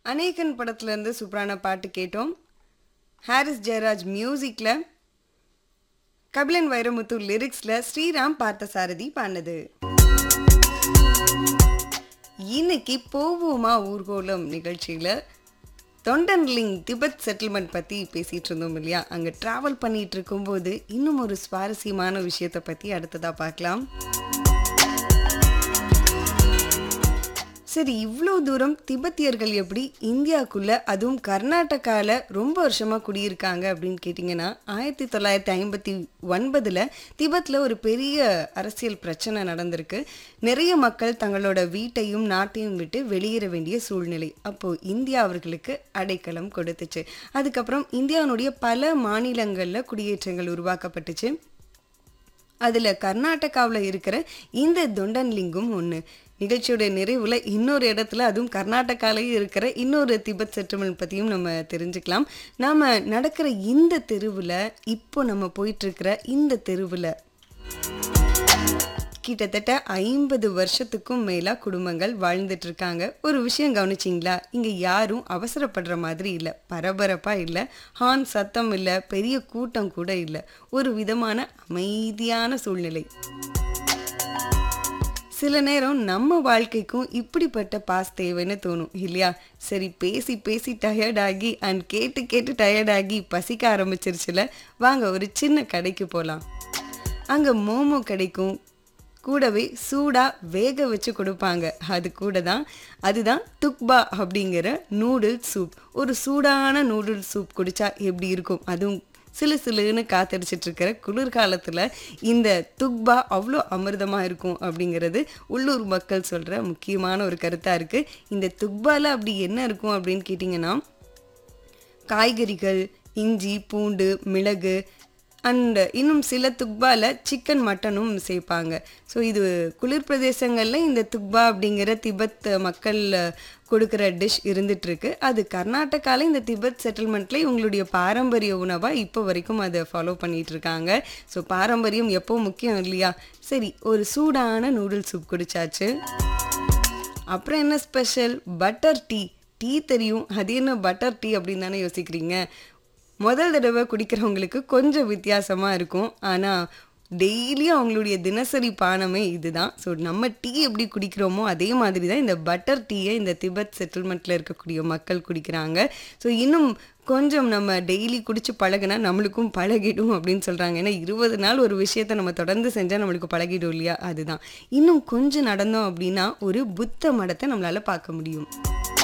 அநேகன் படத்துல இருந்து சூப்பரான பாட்டு கேட்டோம் ஹாரிஸ் ஜெயராஜ் மியூசிக்ல கபிலன் வைரமுத்து லிரிக்ஸ்ல ஸ்ரீராம் பார்த்தசாரதி பாடினது இன்னைக்கு போவோமா ஊர்கோலம் நிகழ்ச்சியில தொண்டன்லிங் திபெத் செட்டில்மெண்ட் பற்றி பேசிகிட்டு இருந்தோம் இல்லையா அங்கே ட்ராவல் பண்ணிட்டு இருக்கும்போது இன்னும் ஒரு சுவாரஸ்யமான விஷயத்தை பற்றி அடுத்ததாக பார்க்கலாம் சரி இவ்வளோ தூரம் திபெத்தியர்கள் எப்படி இந்தியாவுக்குள்ள அதுவும் கர்நாடகாவில் ரொம்ப வருஷமாக குடியிருக்காங்க அப்படின்னு கேட்டிங்கன்னா ஆயிரத்தி தொள்ளாயிரத்தி ஐம்பத்தி ஒன்பதில் திபெத்தில் ஒரு பெரிய அரசியல் பிரச்சனை நடந்திருக்கு நிறைய மக்கள் தங்களோட வீட்டையும் நாட்டையும் விட்டு வெளியேற வேண்டிய சூழ்நிலை அப்போது இந்தியா அவர்களுக்கு அடைக்கலம் கொடுத்துச்சு அதுக்கப்புறம் இந்தியாவினுடைய பல மாநிலங்களில் குடியேற்றங்கள் உருவாக்கப்பட்டுச்சு அதில் கர்நாடகாவில் இருக்கிற இந்த தொண்டன்லிங்கும் ஒன்று நிகழ்ச்சியோட நிறைவில் இன்னொரு இடத்துல அதுவும் கர்நாடகாலையும் இருக்கிற இன்னொரு திபெத் செட்டில்மெண்ட் பற்றியும் நம்ம தெரிஞ்சுக்கலாம் நாம் நடக்கிற இந்த தெருவில் இப்போ நம்ம போயிட்டுருக்கிற இந்த தெருவில் கிட்டத்தட்ட ஐம்பது வருஷத்துக்கும் மேலாக குடும்பங்கள் வாழ்ந்துட்டு இருக்காங்க ஒரு விஷயம் கவனிச்சிங்களா இங்கே யாரும் அவசரப்படுற மாதிரி இல்லை பரபரப்பாக இல்லை ஹார்ன் சத்தம் இல்லை பெரிய கூட்டம் கூட இல்லை ஒரு விதமான அமைதியான சூழ்நிலை சில நேரம் நம்ம வாழ்க்கைக்கும் இப்படிப்பட்ட பாஸ் தேவைன்னு தோணும் இல்லையா சரி பேசி பேசி டயர்டாகி அண்ட் கேட்டு கேட்டு டயர்டாகி பசிக்க ஆரம்பிச்சிருச்சுல வாங்க ஒரு சின்ன கடைக்கு போகலாம் அங்கே மோமோ கிடைக்கும் கூடவே சூடாக வேக வச்சு கொடுப்பாங்க அது கூட தான் அதுதான் துக்பா அப்படிங்கிற நூடுல் சூப் ஒரு சூடான நூடுல் சூப் குடிச்சா எப்படி இருக்கும் அதுவும் சிலு சிலுன்னு காத்தடிச்சிட்டு இருக்கிற குளிர்காலத்தில் இந்த துக்பா அவ்வளோ அமிர்தமாக இருக்கும் அப்படிங்கிறது உள்ளூர் மக்கள் சொல்கிற முக்கியமான ஒரு கருத்தாக இருக்குது இந்த துக்பாவில் அப்படி என்ன இருக்கும் அப்படின்னு கேட்டிங்கன்னா காய்கறிகள் இஞ்சி பூண்டு மிளகு அண்ட் இன்னும் சில துக்பாவில் சிக்கன் மட்டனும் சேர்ப்பாங்க ஸோ இது குளிர் பிரதேசங்களில் இந்த துக்பா அப்படிங்கிற திபெத் மக்கள் கொடுக்குற டிஷ் இருந்துகிட்ருக்கு அது கர்நாடகாவில் இந்த திபெத் செட்டில்மெண்ட்டில் இவங்களுடைய பாரம்பரிய உணவாக இப்போ வரைக்கும் அதை ஃபாலோ பண்ணிகிட்டு இருக்காங்க ஸோ பாரம்பரியம் எப்போ முக்கியம் இல்லையா சரி ஒரு சூடான நூடுல்ஸ் சூப் குடிச்சாச்சு அப்புறம் என்ன ஸ்பெஷல் பட்டர் டீ டீ தெரியும் அது என்ன பட்டர் டீ அப்படின்னு தானே யோசிக்கிறீங்க முதல் தடவை குடிக்கிறவங்களுக்கு கொஞ்சம் வித்தியாசமாக இருக்கும் ஆனால் டெய்லியும் அவங்களுடைய தினசரி பானமே இதுதான் ஸோ நம்ம டீ எப்படி குடிக்கிறோமோ அதே மாதிரி தான் இந்த பட்டர் டீயை இந்த திபெத் செட்டில்மெண்ட்டில் இருக்கக்கூடிய மக்கள் குடிக்கிறாங்க ஸோ இன்னும் கொஞ்சம் நம்ம டெய்லி குடிச்சு பழகினா நம்மளுக்கும் பழகிடும் அப்படின்னு சொல்கிறாங்க ஏன்னா இருபது நாள் ஒரு விஷயத்த நம்ம தொடர்ந்து செஞ்சால் நம்மளுக்கு பழகிடும் இல்லையா அதுதான் இன்னும் கொஞ்சம் நடந்தோம் அப்படின்னா ஒரு புத்த மடத்தை நம்மளால் பார்க்க முடியும்